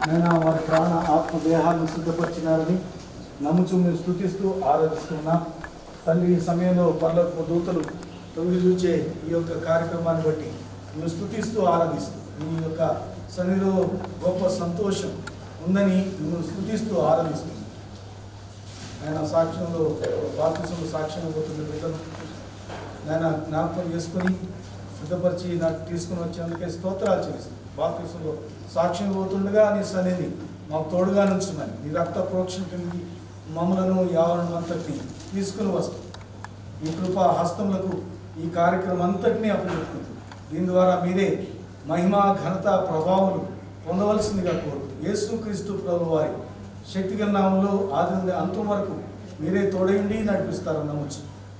నేను వారి ప్రాణ ఆత్మ దేహాన్ని సిద్ధపరిచినారని నమ్ముచు మీరు స్థుతిస్తూ ఆరాధిస్తున్నా తండ్రి ఈ సమయంలో పర్లకు దూతలు తొంగి చూచే ఈ యొక్క కార్యక్రమాన్ని బట్టి మేము స్థుతిస్తూ ఆరాధిస్తూ మీ యొక్క సన్నిధిలో గొప్ప సంతోషం ఉందని మేము స్థుతిస్తూ ఆరాధిస్తున్నాం ఆయన సాక్ష్యంలో బాప్తిసంలో సాక్ష్యం పోతున్న బిడ్డను నేను జ్ఞాపకం చేసుకొని సిద్ధపరిచి నాకు తీసుకుని వచ్చేందుకే స్తోత్రాలు చేస్తాను బాప్తిసంలో సాక్ష్యం పోతుండగా నీ సన్నిధి మాకు తోడుగా నుంచున్నాను నీ రక్త ప్రోక్షణ కింది మమ్మలను యావరణం అంతటిని తీసుకుని వస్తాం ఈ కృపా హస్తములకు ఈ కార్యక్రమం అంతటినీ అప్పచెప్పుకుంటూ దీని ద్వారా మీరే మహిమ ఘనత ప్రభావాలు పొందవలసిందిగా కోరుతూ యేసుక్రీస్తు ప్రభు వారి శక్తిగల నామంలో ఆది నుండి అంతం వరకు మీరే తోడయండి నడిపిస్తారని నమ్మచ్చు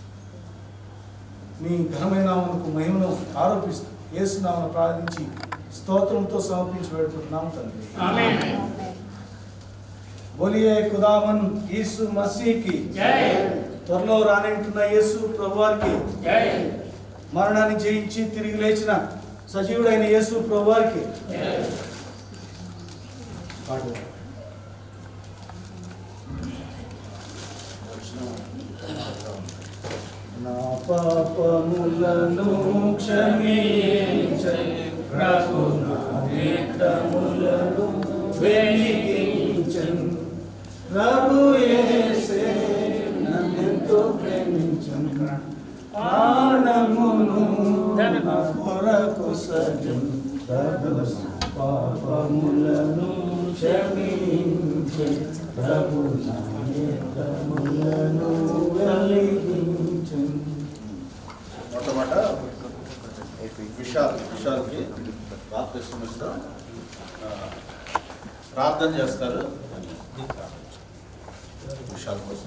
మీ ఘనమైన నామమునకు మహిమను ఆరోపిస్తూ యేసు నామను ప్రార్థించి స్తోత్రంతో సమర్పించి పెడుతున్నాం తండ్రి బోలియే ఖుదామన్ యేసు మసీకి త్వరలో రానంటున్న యేసు ప్రభువారికి మరణాన్ని జయించి తిరిగి లేచిన సజీవుడైన యేసు ప్రభువారికి పాడు. నా పాపములను క్షమించని ప్రభు నా నేత్రములను వెలిగించను ప్రభు యేసే నన్నెంతో ప్రేమించను ప్రాణమును నా కొరకు సజను ప్రభు నా పాపములను క్షమించను ప్రభు నా నేత్రములను వెలిగించను మొట్టమొదట విశాల్ విశాల్కి బాప్తిస్తం ఇస్తాం ఆ, ప్రార్థన చేస్తారు విశాల్ కోసం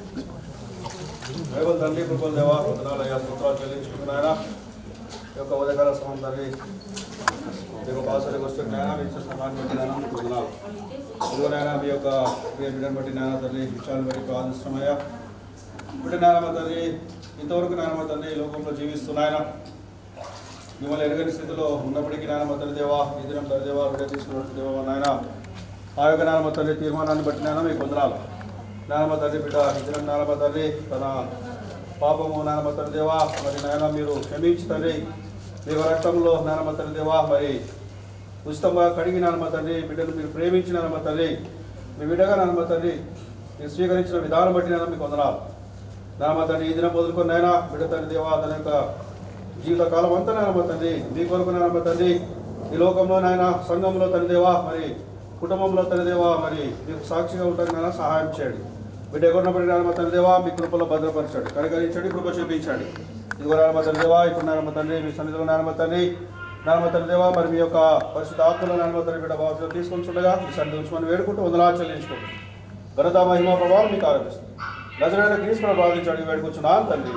దైవం తండ్రి కృపల దేవా వందనాలయ్యా స్తోత్రాలు చెల్లించుకున్నాయన ఈ యొక్క ఉదయకాల సమయం తండ్రి మీ యొక్క బాసరికి వస్తే జ్ఞాన మీ ఇచ్చిన సమయాన్ని బట్టి నాయన మీకు వందనాలు ఇదిగోనైనా మీ యొక్క ప్రియ బిడ్డను బట్టి నాయన తండ్రి విషయాలు బట్టి ప్రార్థిస్తున్నాయా ఇప్పుడు నాయనమ్మ తండ్రి ఇంతవరకు నాయనమ్మ తండ్రి ఈ లోకంలో జీవిస్తున్నాయన మిమ్మల్ని ఎరగని స్థితిలో ఉన్నప్పటికీ నాయనమ్మ తండ్రి దేవా ఈ దినం తండ్రి దేవా విడ తీసుకున్నట్టు దేవా నాయన ఆ యొక్క నాయనమ్మ తండ్రి తీర్మానాన్ని బట్టి నాయన మీకు వందనాలు నాయనమ్మ తండ్రి బిడ్డ ఈ దినం నాయనమ్మ తండ్రి తన పాపము నాయనమ్మ తండ్రి దేవా మరి నాయన మీరు క్షమించి తండ్రి మీ యొక్క రక్తంలో నాయనమ్మ తండ్రి దేవా మరి ఉచితంగా కడిగి నాయనమ్మ తండ్రి బిడ్డను మీరు ప్రేమించిన నాయనమ్మ తండ్రి మీ బిడ్డగా నాయనమ్మ తండ్రి మీరు స్వీకరించిన విధానం బట్టి నాయన మీకు వందనాలు నాయనమ్మ తండ్రి ఈ దినం మొదలుకొని నాయన బిడ్డ తండ్రి దేవా తన యొక్క జీవిత కాలం అంతా నాయనమ్మ తండ్రి మీ కొరకు నాయనమ్మ తండ్రి ఈ లోకంలో నాయన సంఘంలో తన దేవా మరి కుటుంబంలో తన దేవా మరి మీకు సాక్షిగా ఉంటాను నాయన సహాయం చేయండి బిడ్డ ఎగురినప్పటి నాయనమ్మ తన దేవా మీ కృపలో భద్రపరచండి కనికరించండి కృప చూపించండి ఇదిగో నాయనమ్మ తన దేవా ఇప్పుడు నాయనమ్మ తండ్రి మీ సన్నిధిలో నాయనమ్మ తండ్రి నాయనమ్మ తన దేవా మరి మీ యొక్క పరిశుద్ధ ఆత్మలో నాయనమ్మ తండ్రి బిడ్డ బాధ్యత తీసుకొని చూడగా మీ సన్నిధి ఉంచుకొని వేడుకుంటూ వందలా చెల్లించుకుంటూ ఘనత మహిమ ప్రభావం మీకు ఆరోపిస్తుంది నజరైన క్రీస్తును ప్రార్థించండి వేడుకొచ్చున్నాను తండ్రి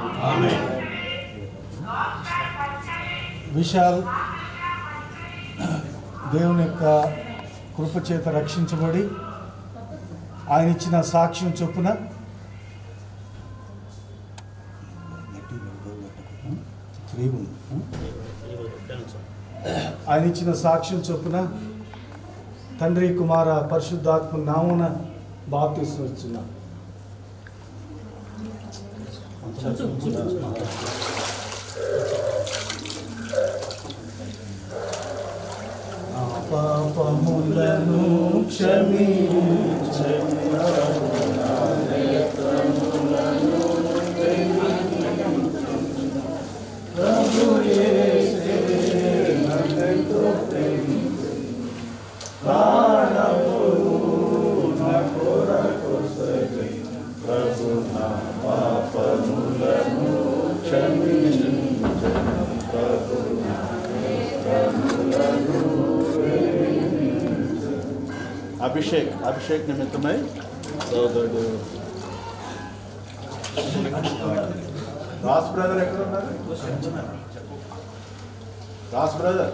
విశాల్ దేవుని యొక్క కృపచేత రక్షించబడి ఆయన ఇచ్చిన సాక్ష్యం చొప్పున ఫ్రీ ఉంది. ఆయన ఇచ్చిన సాక్ష్యం చొప్పున తండ్రి కుమార పరిశుద్ధాత్మ నామున బాప్తిస్తున్నా నా పాపములను క్షమించని ప్రభు యేసే నన్నెంతో ప్రేమించి ప్రాణమును నా కొరకు సగి ప్రభు నా పాపములను క్షమించని ప్రభు నా అభిషేక్ అభిషేక్ నిమిత్తమై సోదరుడు రాస్ బ్రదర్ ఎక్కడ ఉన్నారు రాస్ బ్రదర్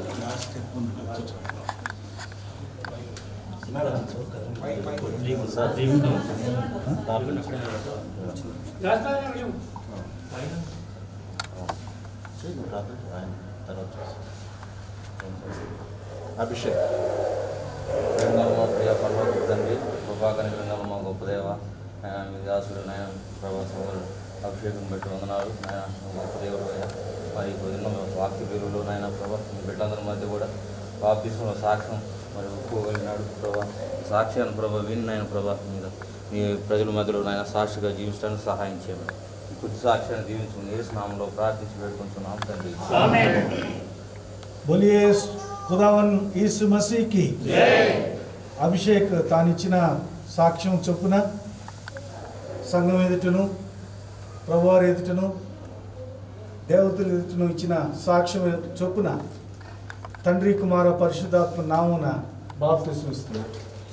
అభిషేక్ రెండవ కనికరంగా మా గొప్ప దేవ ఆయన మీ దాసుడు నాయన ప్రభా సోదరుడు అభిషేకం పెట్టి వందనాలు నాయన మా గొప్ప దేవుడు అయ్యా మరి ఎన్నో వాక్య విలువలు నాయన ప్రభా మీ బిడ్డలందరి మధ్య కూడా బాప్తిస్మలో సాక్ష్యం మరి ఒప్పుకోగలిగినాడు ప్రభా సాక్ష్యాన్ని ప్రభా విని నాయన ప్రభా మీద మీ ప్రజల మధ్యలో నాయన సాక్షిగా జీవించడానికి సహాయం చేయమని ఈ కొద్ది సాక్ష్యాన్ని దీవించుకుని ఏ స్నామంలో ప్రార్థించి పెట్టుకుంటున్నాం తండ్రి बोलिए खुदावन यीशु मसीह की అభిషేక్ తానిచ్చిన సాక్ష్యం చొప్పున సంఘం ఎదుటను ప్రభువారి ఎదుటను దేవతల ఎదుటను ఇచ్చిన సాక్ష్యం చొప్పున తండ్రి కుమార పరిశుద్ధాత్మ నామున బాప్తిసం ఇస్తున్నారు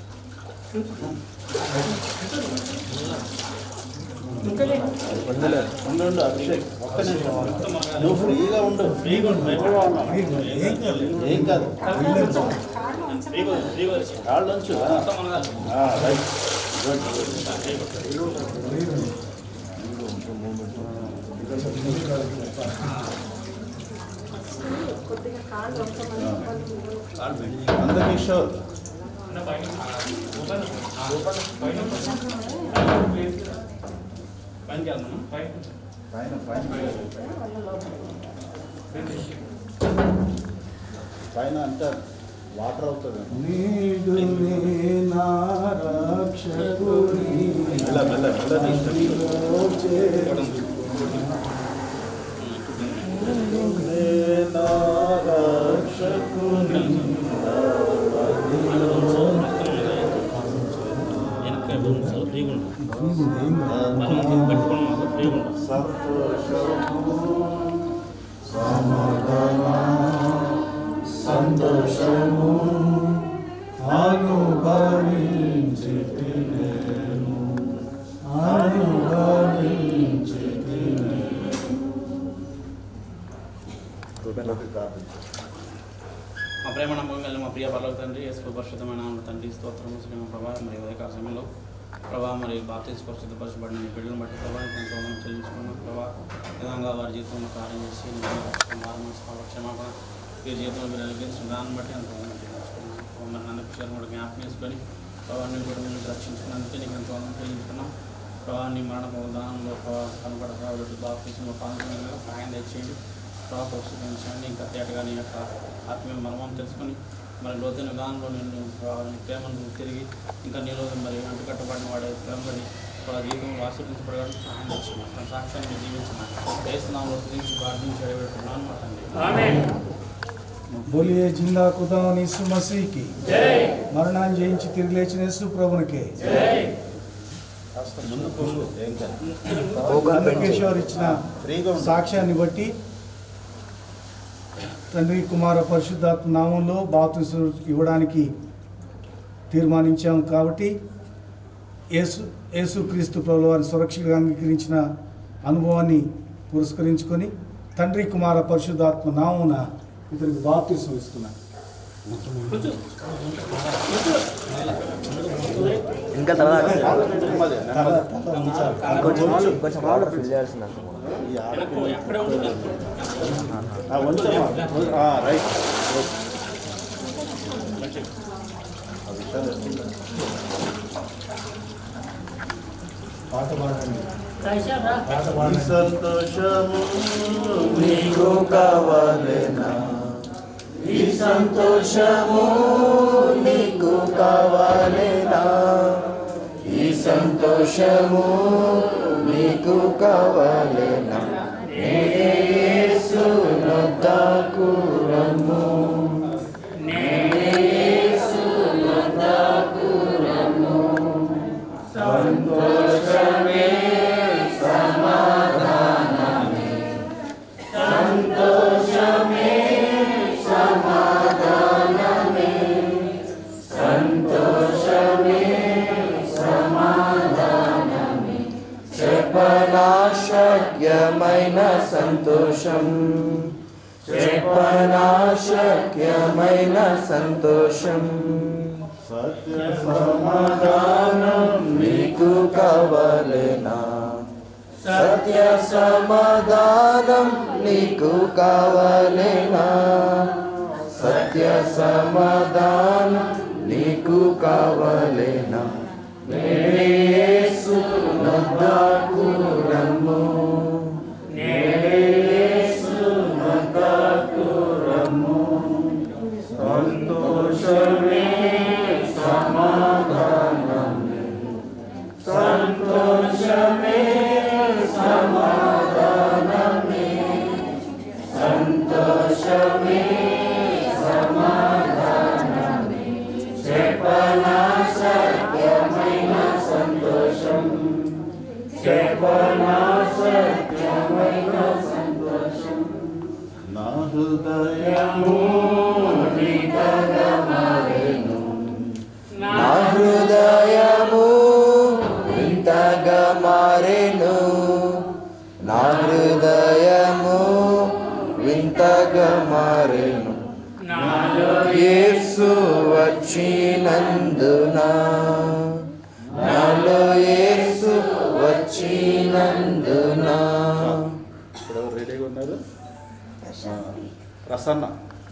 ఉండు ఉండు అభిషేక్ ఒక్క నిమిషం నువ్వు ఫ్రీగా ఉండు ఏం కాదు కాళ్ళు ఉంచు ఆ, రైట్ గుడ్ అందకిషోర్ పైన పైన పైన అంతా వాటర్ అవుతుంది నీడు నా రక్షకుని మెల్ల మెల్ల మెల్ల నీలో చేర్చు. నా రక్షకుని సంతోషము అనుభవించితి నేను అనుభవించితి మా ప్రేమ నమ్మకం కలిగిన మా ప్రియ పర్లకు తండ్రి యేసు పరిశుద్ధమైన నామమున తండ్రి స్తోత్రము శ్రీమ ప్రభా మరి ఉదయకాల సమయంలో ప్రభా మరి బాప్తిస్ పరిశుద్ధ పరిశుభడిన నీ బిడ్డలను బట్టి ప్రభా ఎంతో వందనం చెల్లించుకున్నాం ప్రభా విధంగా వారి జీవితంలో కార్యం చేసి మారణ క్షమాపణ వీరి జీవితంలో మీరు అనుగ్రహించిన దాన్ని బట్టి ఎంతో వందనం చెల్లించుకున్నాం ప్రభా, మరి నన్ను విషయాలు కూడా జ్ఞాపకం చేసుకొని ప్రభావాన్ని కూడా మీరు రక్షించుకున్నందుకే నీకు ఎంతో వందనం చెల్లించుకున్నాం ప్రభా నీ మరణ దానంలో ప్రభావ కనపడతాడు బాప్తిస్లో పాల్గొనేలా సహాయం తెచ్చేయండి ప్రభావ ప్రోత్సహించండి ఇంకా తేటగా నీ యొక్క ఆత్మీయ మర్మం తెలుసుకొని మరి లోతైన విధానంలో నేను ప్రభావ నీ ప్రేమను తిరిగి ఇంకా నీలో మరి అంటుకట్టబడిన వాడే ప్రేమని ప్రభావ జీవితంలో ఆశీర్వించబడడానికి సహాయం తెచ్చింది తన సాక్ష్యాన్ని జీవించిన వేస్తున్నాము స్థితించి ప్రార్థించి అడగబెట్టుకున్నాను మా తండ్రి బోలియే జిందా ఖుదావన్ యేసు మసీకి మరణాన్ని జయించి తిరిగి లేచిన యేసు ప్రభునికి కాస్త ముందు కొంగు ఏం కాదు నందకేశ్వర్ ఇచ్చిన ఫ్రీగా ఉండు సాక్ష్యాన్ని బట్టి తండ్రి కుమార పరిశుద్ధాత్మ నామంలో బాప్తిసం ఇవ్వడానికి తీర్మానించాం కాబట్టి యేసు యేసుక్రీస్తు ప్రభుల వారిని సురక్షితంగా అంగీకరించిన అనుభవాన్ని పురస్కరించుకొని తండ్రి కుమార పరిశుద్ధాత్మ నామున ఇతనికి బాప్తిసం ఇస్తున్నాను ఇంకా తర్వాత నెమ్మది తల నెమ్మది తల ఉంచాలి. కొంచెం కొంచెం వాటర్ ఫిల్ చేయాల్సింది అంత ఈ ఆడపిల్ల ఆ, ఉంచమ్మా ఆ, రైట్ రైట్. ఆ విషయాలు ఎట్లుంటాయి? పాట పాడండి పాట ఈ పాడండి సంతోషము నీకు కావాలేనా ఈ సంతోషము నీకు కావాలేనా ఈ సంతోషము నీకు కావాలేనా నేనే యేసు నొద్దకు రమ్ము నేనే యేసు నొద్దకు రమ్ము సంతోషమే సమాధానమే సంతోషమే సమాధానమే సంతోషమే సమాధానమే చెప్పనాశక్యమైన సంతోషం చెప్పనాశక్యమైన సంతోషం సత్య సమాధానం నీకు కావాలేనా సత్య సమాధానం నీకు కావాలేనా సత్య సమాధానం నీకు కావాలేనా నేడేసు నొద్దకు రమ్ము నేడేసు నొద్దకు రమ్ము సంతోషమే సమాధానమే సంతోషమే సమాధానమే సంతోషమే సమాధానమే చెప్పనా సత్యమైన సంతోషం చెప్పనా సత్యమైన సంతోషం నా హృదయము నీతగా మారెను నా హృదయము ఇంతగా మారెను నా హృదయము వింతగా మారెను యేసు వచ్చినందున నాలో యేసు వచ్చినందున ఇప్పుడు ఎవరు రెడీగా ఉన్నారు ఆ, ప్రసన్న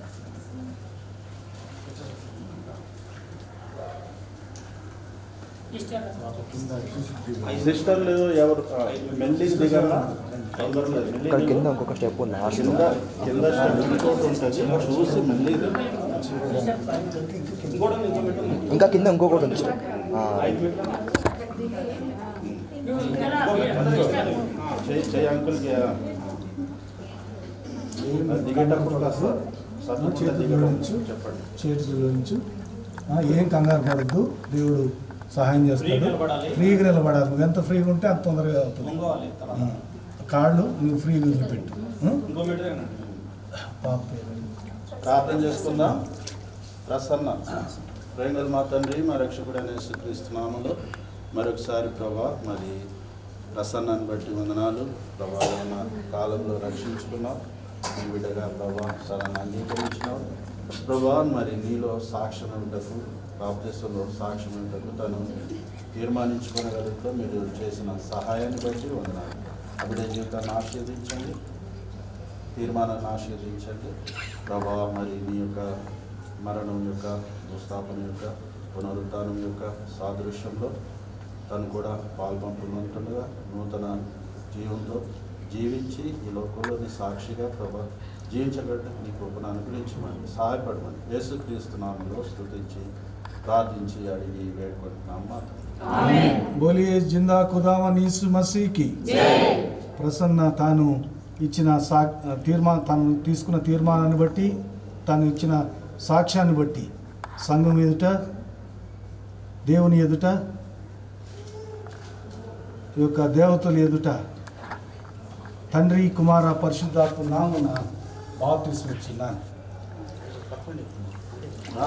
సిస్టర్లు ఎవరు ఆ, మెల్లిస్ దిగరా తొందరగా లేదు. మెల్లిస్ ఇక్కడ కింద దిగు. ఇంకొక స్టెప్ ఉంది ఆ కింద కింద స్టెప్ ఇంకోటి ఉంటుంది చూసి మెల్లి దిగు. ఇంకా కింద ఇంకొకటి ఉంది స్టెప్ ఆ, చేయి చేయి అంకుల్కి ఆ. అది దిగేటప్పుడు కాస్త సర్దుకుంటూ చేతులు దిగడం జోడించు. చెప్పండి చేతులు జోడించు ఆ, ఏం కంగారు పడద్దు దేవుడు సహాయం ఫ్రీగా చేస్తాడు నిలబడాలి. ఫ్రీగా నిలబడాలి నువ్వు ఎంత ఫ్రీగా ఉంటే అంత తొందరగా అవుతుంది పొంగవాలి తర్వాత ఆ, కాళ్ళు నువ్వు ఫ్రీగా వదిలిపెట్టు ఆ? ఇంకో మీటర్ ఏనండి. పాప పేరు. ప్రార్థన చేసుకుందాం ప్రసన్న ప్రేంగల్ మా తండ్రి మా రక్షకుడైన యేసుక్రీస్తునామలో మరొకసారి ప్రభా మరి ప్రసన్నాన్ని బట్టి వందనాలు ప్రభా ఉన్న కాలంలో రక్షించుకున్నాం నీ బిడ్డగా ప్రభా సరాన్ని అంగీకరించినావు ప్రభా మరి నీలో సాక్ష్యం ఉంటకు బాప్తిస్తంలో సాక్ష్యం ఉంటకు తను తీర్మానించుకునగలుగుతూ మీరు చేసిన సహాయాన్ని బట్టి వందనాలు అభిడే జీవితాన్ని ఆశీర్వదించండి తీర్మానాన్ని ఆశీర్వదించండి ప్రభా మరి నీ యొక్క మరణం యొక్క దుస్థాపన యొక్క పునరుద్ధానం యొక్క సాదృశ్యంలో తను కూడా పాల్పంపుతుండగా నూతన జీవంతో జీవించి ఈ లోకంలోని సాక్షిగా ప్రభా జీవించగలట నీ కృపను అనుగ్రహించమని సహాయపడమని యేసుక్రీస్తు నామంలో స్తుతించి ప్రార్థించి అడిగి వేడుకుంటున్నాం మాట బోలియే జిందా ఖుదావన్ యేసు మసీకి ప్రసన్న తాను ఇచ్చిన సా తీర్మా తాను తీసుకున్న తీర్మానాన్ని బట్టి తాను ఇచ్చిన సాక్ష్యాన్ని బట్టి సంఘం ఎదుట దేవుని ఎదుట ఈ యొక్క దేవతల ఎదుట తండ్రి కుమార పరిశుద్ధాత్మ నామున బాప్టిస్ వచ్చినాను ఆ.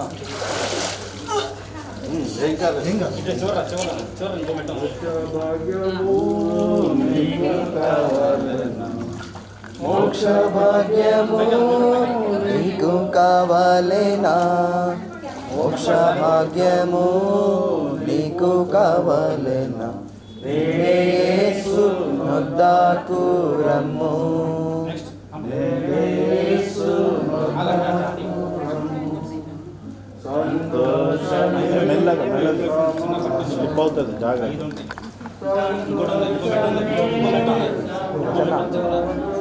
ఉమ్, ఏం కాదు ఏం కాదు ఇటే చివర చివర చివర ఇంకో మీటర్ మోక్ష భాగ్యము నీకు కావాలేనా మోక్ష భాగ్యము నీకు కావాలేనా నేనే యేసు నొద్దకు రమ్ము నేనే యేసు సంతోషమే మెల్లగా మెల్లగా స్లిప్ అవుతుంది జాగ్రత్త ఇంకోటి ఉంది ఇంకో మీటర్ ఉంది ఇంకో మీటర్ ఉంది ఇంకో మీటర్ చివర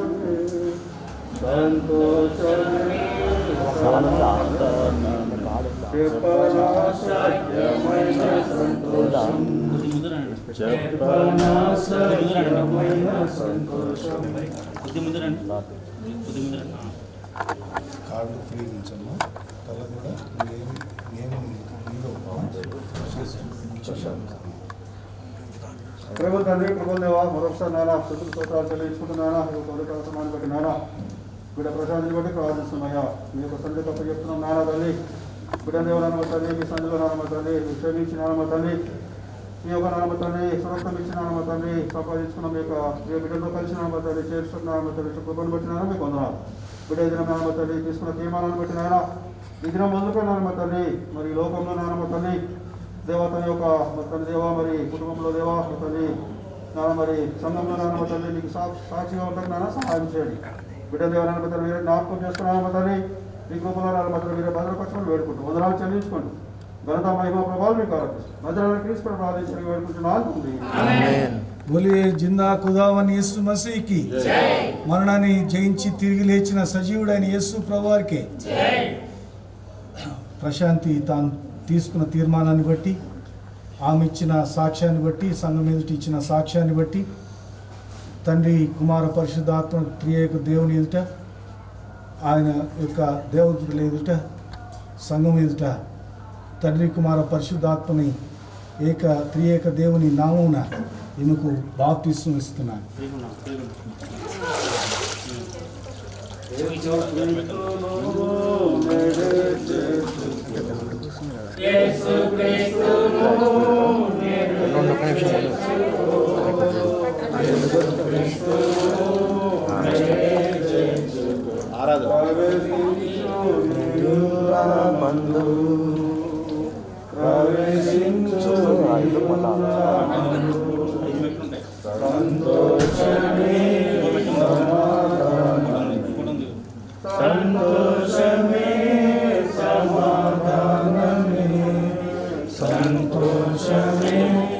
కొద్ది ముందు రండి కొద్ది ముందు రండి కొద్ది ముందు రండి ఆ. కాళ్ళు ఫ్రీ ఉంచమ్మా తల కూడా ఏమి నేను నీలో ప్రభు తండ్రి ప్రభు దేవా మరొకసారి నానా స్థుతులు స్తోత్రాలు చెల్లించుకుంటున్నానా ఈ పవిత్ర అవసరాన్ని బట్టి నానా బిడ్డ ప్రశాంతిని బట్టి ప్రార్థిస్తున్నాయా మీ యొక్క సంధి తప్ప చెప్తున్నాం నానా తల్లి బిడ్డ దేవనామ తల్లి మీ సంధిలో నానమ్మ తల్లి మీ క్షమించి నానమ్మ తల్లి మీ యొక్క నానమ్మ తల్లి సురక్షం ఇచ్చిన నానమ్మ తల్లి సంపాదించుకున్న మీ యొక్క మీ బిడ్డతో కలిసి నానమ్మ తల్లి చేస్తున్న నానమ్మ తల్లి కృపను బట్టి నాన్న మీకు వందనాలు బిడ్డ ఈ దినం నానమ్మ తల్లి తీసుకున్న తీర్మానాన్ని బట్టి నాయన ఈ దినం ముందుకు నానమ్మ తల్లి మరి ఈ లోకంలో నానమ్మ తల్లి దేవతని యొక్క మరి తన దేవ మరి కుటుంబంలో దేవా మరి తల్లి నాన్న మరి సంఘంలో నాన్న మరి తల్లి నీకు సా సాక్షిగా ఉంటాను నాన్న సహాయం చేయండి బిడ్డ దేవ నాన్న మీరే జ్ఞాపకం చేసుకున్నాను తల్లి మీ కృపలో నాన్న మాత్రం మీరే భద్రపరచమని వేడుకుంటూ వందనాలు చెల్లించుకోండి ఘనత మహిమ ప్రభావం మీకు నజరాల క్రీస్తు ప్రార్థించడానికి వేడుకుంటున్నాను తండ్రి. ఆమేన్ బోలియే జిందా ఖుదావని యేసు మసీకి మరణాన్ని జయించి తిరిగి లేచిన సజీవుడైన యేసు ప్రభువారికి ప్రశాంతి తాను తీసుకున్న తీర్మానాన్ని బట్టి ఆమె ఇచ్చిన సాక్ష్యాన్ని బట్టి సంఘం ఎదుట ఇచ్చిన సాక్ష్యాన్ని బట్టి తండ్రి కుమార పరిశుద్ధాత్మ త్రియేక దేవుని ఎదుట ఆయన యొక్క దేవతల ఎదుట సంఘం ఎదుట తండ్రి కుమార పరిశుద్ధాత్మని ఏక త్రియేక దేవుని నామమున ఈమెకు బాప్తిస్వం ఇస్తున్నాను రెండు ఒక్క నిమిషం ఆరాధన మందు ప్రవేశించు ఐదు మళ్ళా సంతోషమే సమాధానమే సంతోషమే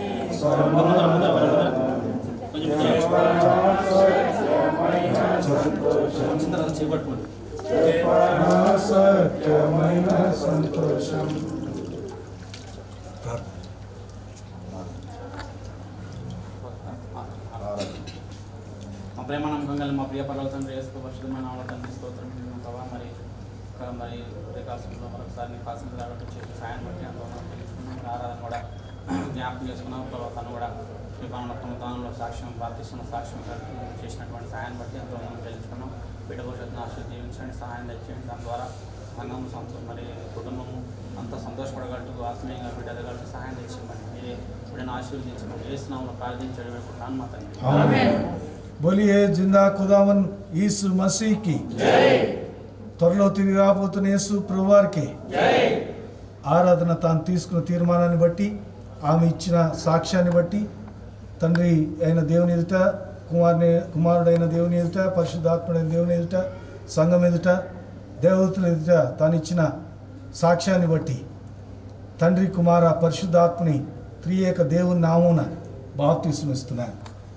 సత్యమైన సంతోషం మా ప్రేమ నమ్మకం కలిగి మా ప్రియ పర్వ తండ్రి వేసుకో పరిశుద్ధమైన నామములో తండ్రి స్తోత్రం చెల్లిస్తున్నాం ప్రభావ మరి ఇక్కడ మరి రేఖాల్సిందో మరొకసారి నీ కాసిన రావడం చేసే సాయం బట్టి అంత తెలుసుకున్నాం మరి ఆరాధన కూడా జ్ఞాపకం చేసుకున్నాం ప్రభావ తను కూడా మీ భావనత్వం దానిలో సాక్ష్యం ప్రార్థిస్తున్న సాక్ష్యం చేసినటువంటి సాయాన్ని బట్టి ఎంతో మనం తెలుసుకున్నాం బిడ్డ భవిష్యత్తును ఆశలు జీవించండి సహాయం తెచ్చేయండి దాని ద్వారా సంఘం సంతో మరి కుటుంబము అంతా సంతోషపడగలటు ఆత్మీయంగా బిడ్డ ఎదగలటు సహాయం తెచ్చివ్వండి మీరే బిడ్డను ఆశీర్వదించమని వేస్తున్నాము ప్రార్థించడం వేడుకుంటాను మా తండ్రి బోలియే జిందా ఖుదావన్ ఈసు మసీకి త్వరలో తిరిగి రాబోతున్న యేసు ప్రభువారికి ఆరాధన తాను తీసుకున్న తీర్మానాన్ని బట్టి ఆమె ఇచ్చిన సాక్ష్యాన్ని బట్టి తండ్రి అయిన దేవుని ఎదుట కుమారుని కుమారుడైన దేవుని ఎదుట పరిశుద్ధాత్ముడైన దేవుని ఎదుట సంఘం ఎదుట దేవతల ఎదుట తాను ఇచ్చిన సాక్ష్యాన్ని బట్టి తండ్రి కుమార పరిశుద్ధాత్మని త్రియేక దేవుని నామమున బాప్తీసం ఇస్తున్నాను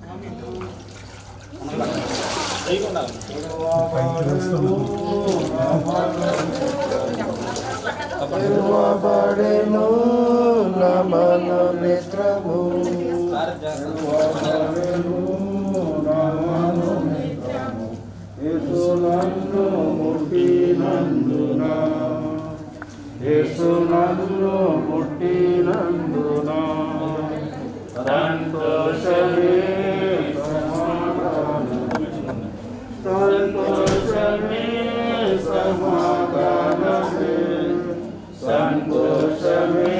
పైకి వేస్తున్నాను. తెరువబడెను నమన నేత్రము యేసు నన్ను ముట్టినందున యేసు నన్ను ముట్టినందున సంతోషమే సమాధానమే సంతోషమే సమాధానమే సంతోషమే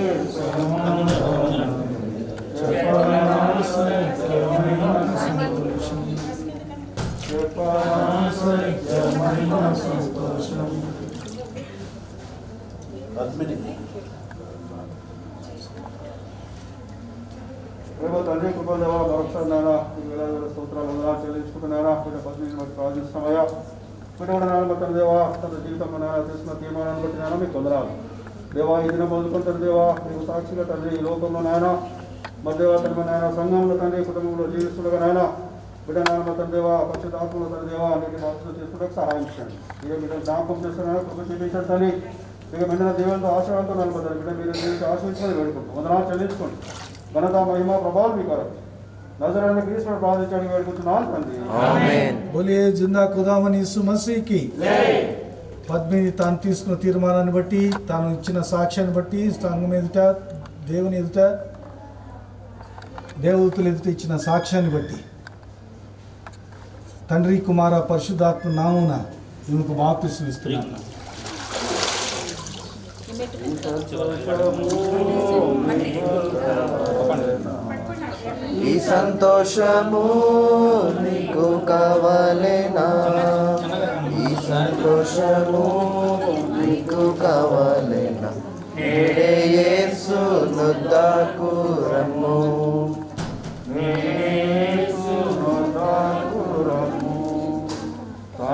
ప్రేమ తండ్రి కృపదేవ మరొకసారి నాయన ఈ వేల వేల స్తోత్రాలు వందనాలు చెల్లించుకుంటున్నారా వీళ్ళ పత్రికను బట్టి ప్రార్థిస్తున్నామయ్యా వీటి నాన్న తన దేవా తన జీవితంలో నాయన చేసిన తీర్మానాన్ని బట్టి నాయన మీకు వందనాలు దేవా ఈ దినం మొదలుకుంటారు దేవా మీకు సాక్షిగా తండ్రి ఈ లోకంలో నాయన మధ్యవా తన నాయన సంఘంలో తండ్రి కుటుంబంలో జీవిస్తుండగా నాయన బిడ్డ నాయన తన దేవా పరిశుద్ధాత్మలో తన దేవా అన్నిటి బాధ్యతలు చేసుకుంటే సహాయం చేయండి ఇక బిడ్డ జ్ఞాపకం చేస్తున్నాను కృప చూపించండి తల్లి ఇక బిడ్డ దేవులతో ఆశీర్వాదంతో నలుగుతారు బిడ్డ మీరు జీవితం ఆశ్రయించుకొని వేడుకుంటాం వందనాలు చెల్లించుకోండి ఘనత మహిమ ప్రభావం మీకు నజరైన క్రీస్తుని ప్రార్థించడానికి వేడుకుంటున్నాను తండ్రి ఆమేన్ బోలియే జిందా ఖుదామని యేసు మసీకి పద్మిని తాను తీసుకున్న తీర్మానాన్ని బట్టి తాను ఇచ్చిన సాక్ష్యాన్ని బట్టి సంఘం ఎదుట దేవుని ఎదుట దేవదూతుల ఎదుట ఇచ్చిన సాక్ష్యాన్ని బట్టి తండ్రి కుమార పరిశుద్ధాత్మ నామున ఈమెకు బాప్తిస్వం ఇస్తున్నాను ఈ సంతోషము నీకు కావాలేనా ఈ సంతోషము నీకు కావాలేనా నేడే యేసు నొద్దకు రమ్ము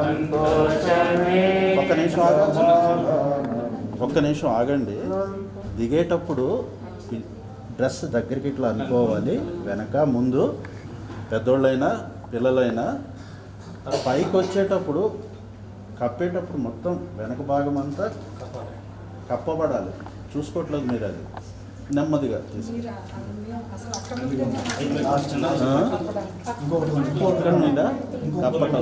ఒక్క నిమిషం ఆగండి ఒక్క నిమిషం ఆగండి దిగేటప్పుడు ఈ డ్రెస్ దగ్గరికి ఇట్లా అనుకోవాలి వెనక ముందు పెద్దోళ్ళైనా పిల్లలైనా పైకి వచ్చేటప్పుడు కప్పేటప్పుడు మొత్తం వెనక భాగం అంతా కప్పబడాలి చూసుకోవట్లేదు మీరు అది నెమ్మదిగా తీసుకు ఇక్కడ మీద కప్పటం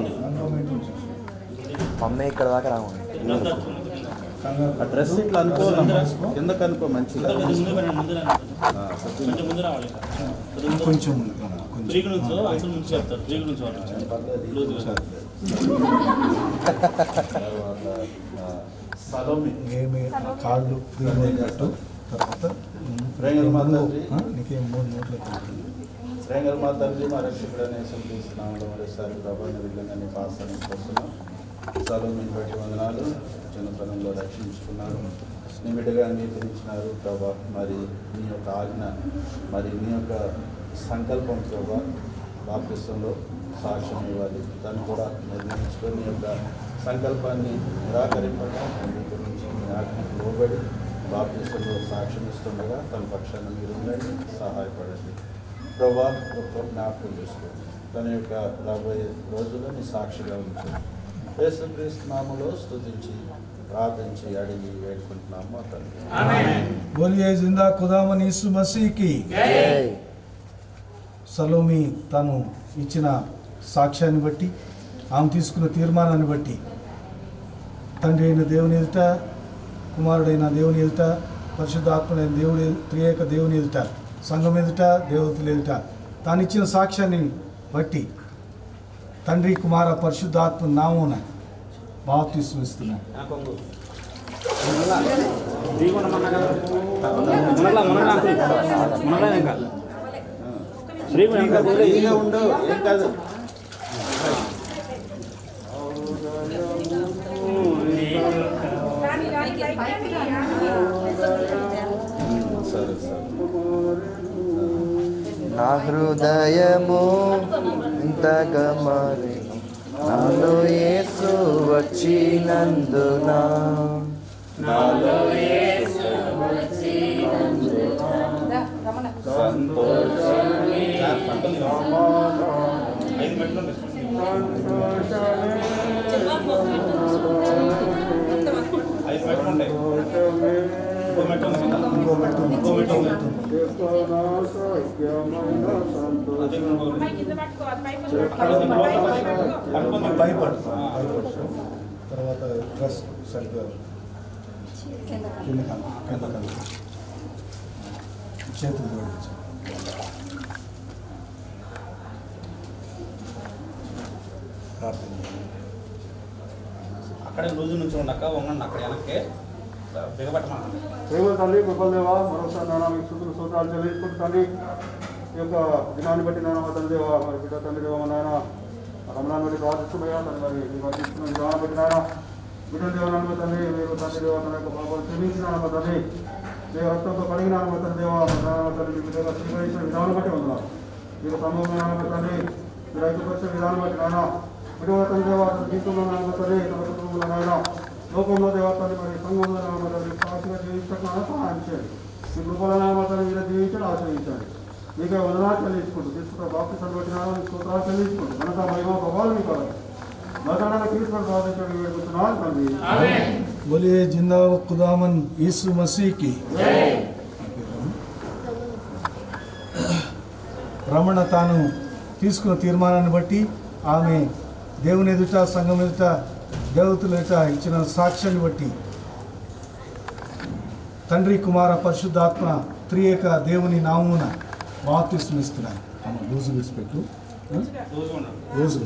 మమ్మీ ఇక్కడ దాకా రావండి ఆ డ్రెస్ ఇట్లా అనుకోవాలమ్మా కిందకు అనుకో మంచిగా ఆ, కొంచెం ముందు రావాలి కొంచెం ఉంది, కొంచెం బ్రేక్ నుంచి అసలు ముందు చెప్తారు బ్రేక్ నుంచి వాళ్ళు పర్లేదు. తర్వాత, ఆ, సలోమి ఏమి కాళ్ళు ఫ్రీ అయినట్టు తర్వాత రేంగల్ మూడు, మాతాజీ. ఆ, నీకేం మూడు నోట్లు తింటుంది. శ్రేంగల్ మా తండ్రి మా రక్షకుడనే సంతరిస్తున్నాము మరోసారి ప్రభాని విధంగా పాసాన్ని వస్తున్నాం సలోమిని బట్టి వందనాలు చిన్నతనంలో రక్షించుకున్నారు నీ బిడ్డగా అంగీకరించినారు ప్రభా మరి నీ యొక్క ఆజ్ఞ మరి నీ యొక్క సంకల్పం ప్రభా బాప్తిస్తంలో సాక్ష్యం ఇవ్వాలి తను కూడా నిర్ణయించుకొని నీ యొక్క సంకల్పాన్ని నిరాకరింపక అంగీకరించి నీ ఆజ్ఞకు లోబడి బాప్తిస్తంలో సాక్ష్యం ఇస్తుండగా తన పక్షాన మీరు ఉండండి సహాయపడండి ప్రభా గొప్ప జ్ఞాపకం చేసుకోండి తన యొక్క రాబోయే రోజుల్లో నీ సాక్షిగా ఉంచండి యేసుక్రీస్తు నామములో స్తుతించి ప్రార్థించి అడిగి వేడుకుంటున్నాము మా తండ్రి బోలియే జిందా ఖుదామన్ యేసు మసీకి సలోమి తను ఇచ్చిన సాక్ష్యాన్ని బట్టి ఆమె తీసుకున్న తీర్మానాన్ని బట్టి తండ్రి అయిన దేవుని ఎదుట కుమారుడైన దేవుని ఎదుట పరిశుద్ధాత్ముడైన దేవుడి త్రియేక దేవుని ఎదుట సంఘం ఎదుట దేవతల ఎదుట తాను ఇచ్చిన సాక్ష్యాన్ని బట్టి తండ్రి కుమార పరిశుద్ధాత్మ నామమున బాప్తిస్మం ఇస్తున్నాను మునగలా మునగలా మునగలా ఇంకా శ్రీకు ఇంకా ఇదిగా ఉండు ఏం కాదు సరే సరే నా హృదయము ఇంతగా మారెను నాలో యేసు వచ్చినందున నాలో ఐదు మెట్లు ఐదు మెట్లు ఉంటాయి ఇంకో మెట్టు ఉంది కింద. ఇంకో మెట్టు ఉంది. ఇంకో మెట్టు ఉంది. అదే ఇంకో మెట్టు. పట్టుకుంది. భయపడు భయపడు తర్వాత డ్రెస్ సరిగ్గా కింద కను కింద కను చేతులు జోడించు ప్రార్థన చేయండి. అక్కడే రోజు నుంచి ఉండక ఉండండి అక్కడ వెనక్కి బిగబట్టమంటుంది ప్రేమ తల్లి కృపదేవా మరోసారి నాన్న మీకు శుద్ధులు సూత్రాలు చెల్లించుకుంటూ తండ్రి ఈ యొక్క దినాన్ని బట్టి నాన్న మా తండ్రి దేవా మరి బిడ్డ తండ్రి దేవా మా నాయన రమణాన్ని బట్టి ప్రార్థిస్తున్నాయా తండ్రి మరి ఈ వారు ఇస్తున్న విధానం బట్టి నాయన బిడ్డ దేవాలను మా తండ్రి మీరు తండ్రి దేవా తన యొక్క పాపాలు క్షమించిన మా తండ్రి దేవ రక్తంతో కడిగిన మా తండ్రి దేవా మా నాయన మా తండ్రి మీ దేవ స్వీకరించిన విధానం బట్టి వందనాలు మీకు సంభవమైన మా తండ్రి మీరు ఐక్యపరిచిన విధానం బట్టి నాయన బిడ్డ తండ్రి దేవా తన జీవితంలో నాయన మా తండ్రి తన కుటుంబంలో నాయన లోకంలో దేవతని మరి సంఘంలో నామతని సాక్షిగా జీవించడం సహాయం చేయండి మీ కృపల నామతని మీరు జీవించడం ఆశ్రయించండి మీకే వందనాలు చెల్లించుకుంటూ తీసుకుంటా బాప్తి సంబట్టిన సూత్రాలు చెల్లించుకుంటూ మనక మహిమ ప్రభావం మీకు కావాలి మతాన్ని తీసుకొని సాధించడం వేడుకుంటున్నాను తండ్రి बोलिए जिंदा खुदामन यीशु मसीह की రమణ తాను తీసుకున్న తీర్మానాన్ని బట్టి ఆమె దేవుని ఎదుట సంఘం ఎదుట దేవతల ఎదుట ఇచ్చిన సాక్ష్యాన్ని బట్టి తండ్రి కుమార పరిశుద్ధాత్మ త్రియేక దేవుని నామమున బాప్తిస్మిస్తున్నాను అమ్మ రోజు విడిచిపెట్టు రోజు ఉండండి రోజు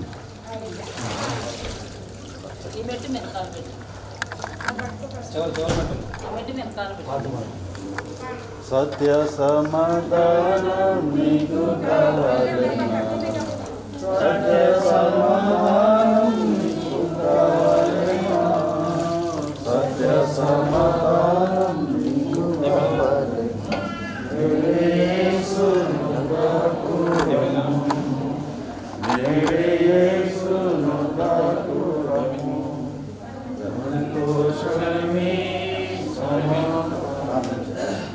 ఈ మెట్టు వెనకాల పెట్టు చివరి చివరి మెట్టు ఆ మెట్టు వెనకాల పెట్టు సత్య సమాధానం నీకు కావాలన్నా సత్య సమాధానం నీకు కావాలన్నా సత్య సమాధానం నీకు కావాలన్నా యేసును దాకురము నేడే యేసును దాకురము సంతోషమే సమాధానం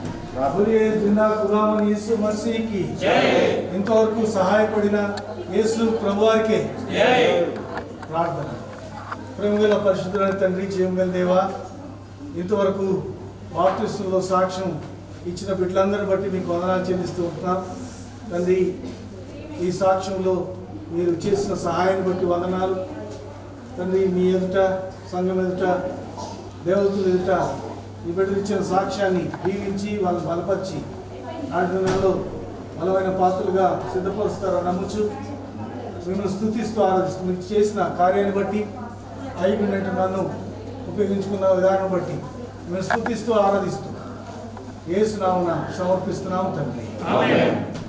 జిందా ఖుదామని యేసు మసీకి ఇంతవరకు సహాయపడిన యేసు ప్రభువారికే ప్రార్థన ప్రేమగల పరిశుద్ధులైన తండ్రి జీవంగల దేవా ఇంతవరకు బాప్టిస్టుల్లో సాక్ష్యం ఇచ్చిన బిడ్డలందరిని బట్టి మీకు వందనాలు చెల్లిస్తూ ఉంటున్నాం తండ్రి ఈ సాక్ష్యంలో మీరు చేసిన సహాయాన్ని బట్టి వందనాలు తండ్రి మీ ఎదుట సంఘం ఎదుట దేవతల ఎదుట ఈ బిడ్డలు ఇచ్చిన సాక్ష్యాన్ని దీవించి వాళ్ళని బలపరిచి నాటి నెలలో బలమైన పాత్రలుగా సిద్ధపరుస్తారని నమ్ముచు మిమ్మల్ని స్థుతిస్తూ ఆరాధిస్తూ మీరు చేసిన కార్యాన్ని బట్టి అయిపోయినట్టు నన్ను ఉపయోగించుకున్న విధానం బట్టి మేము స్థుతిస్తూ ఆరాధిస్తూ ఏసునామున సమర్పిస్తున్నాము తండ్రి